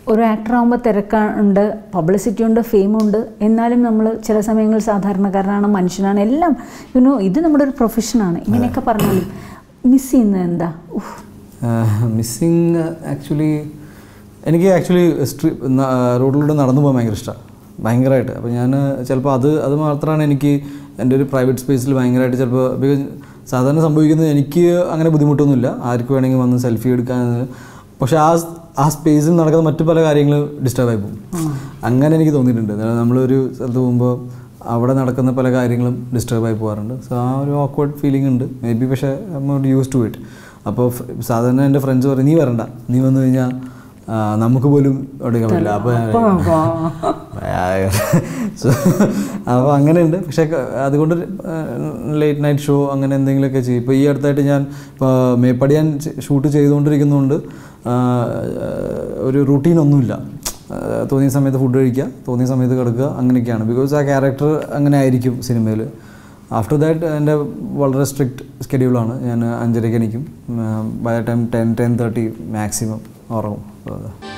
ഒരു ആക്ടർ ആകുമ്പോൾ തിരക്കുണ്ട് പബ്ലിസിറ്റി ഉണ്ട് ഫെയിമുണ്ട് എന്നാലും നമ്മൾ ചില സമയങ്ങളിൽ സാധാരണക്കാരനാണ് മനുഷ്യനാണ് എല്ലാം യുനോ ഇത് നമ്മുടെ ഒരു പ്രൊഫഷനാണ് ഇങ്ങനെയൊക്കെ പറഞ്ഞാലും മിസ് ചെയ്യുന്നത് എന്താ ഉഫ്. മിസ്സിങ് ആക്ച്വലി എനിക്ക് ആക്ച്വലി സ്ട്രീ റോഡിലൂടെ നടന്നു പോകാൻ ഭയങ്കര ഇഷ്ടമാണ് ഭയങ്കരമായിട്ട് അപ്പോൾ ഞാൻ ചിലപ്പോൾ അത് അത് മാത്രമാണ് എനിക്ക് എൻ്റെ ഒരു പ്രൈവറ്റ് സ്പേസിൽ ഭയങ്കരമായിട്ട് ചിലപ്പോൾ ബിക്കോസ് സാധാരണ സംഭവിക്കുന്നത് എനിക്ക് അങ്ങനെ ബുദ്ധിമുട്ടൊന്നുമില്ല ആർക്ക് വേണമെങ്കിൽ വന്ന് സെൽഫി എടുക്കാൻ പക്ഷേ ആ ആ സ്പേസിൽ നടക്കുന്ന മറ്റു പല കാര്യങ്ങളും ഡിസ്റ്റർബ് ആയി പോകും അങ്ങനെ എനിക്ക് തോന്നിയിട്ടുണ്ട് അതായത് നമ്മളൊരു സ്ഥലത്ത് പോകുമ്പോൾ അവിടെ നടക്കുന്ന പല കാര്യങ്ങളും ഡിസ്റ്റർബ് ആയി പോകാറുണ്ട് സോ ആ ഒരു ഓക്വേർഡ് ഫീലിംഗ് ഉണ്ട് മേ ബി പക്ഷേ നോട്ട് യൂസ് ടു ഇറ്റ് അപ്പോൾ സാധാരണ എൻ്റെ ഫ്രണ്ട്സ് പറയും നീ വരണ്ട നീ വന്നു കഴിഞ്ഞാൽ ആ, നമുക്ക് പോലും എടുക്കാൻ പറ്റില്ല അപ്പോൾ സോ അപ്പോൾ അങ്ങനെയുണ്ട് പക്ഷേ ക- അതുകൊണ്ട് ലേറ്റ് നൈറ്റ് ഷോ അങ്ങനെ എന്തെങ്കിലുമൊക്കെ ചെയ്യും ഇപ്പോൾ ഈ അടുത്തായിട്ട് ഞാൻ ഇപ്പോൾ മേപ്പടിയാൻ ഷൂട്ട് ചെയ്തുകൊണ്ടിരിക്കുന്നതുകൊണ്ട് ആ, ഒരു റുട്ടീനൊന്നുമില്ല ആ, തോന്നിയ സമയത്ത് ഫുഡ് കഴിക്കുക തോന്നിയ സമയത്ത് കിടക്കുക അങ്ങനെയൊക്കെയാണ് ബിക്കോസ് ആ ക്യാരക്ടർ അങ്ങനെ ആയിരിക്കും സിനിമയിൽ ആഫ്റ്റർ ദാറ്റ് എൻ്റെ വളരെ സ്ട്രിക്റ്റ് സ്കെഡ്യൂളാണ് ഞാൻ അഞ്ചരയ്ക്ക് എണീക്കും by time ten ten thirty maximum ഉറങ്ങും അപ്പോൾ അതാ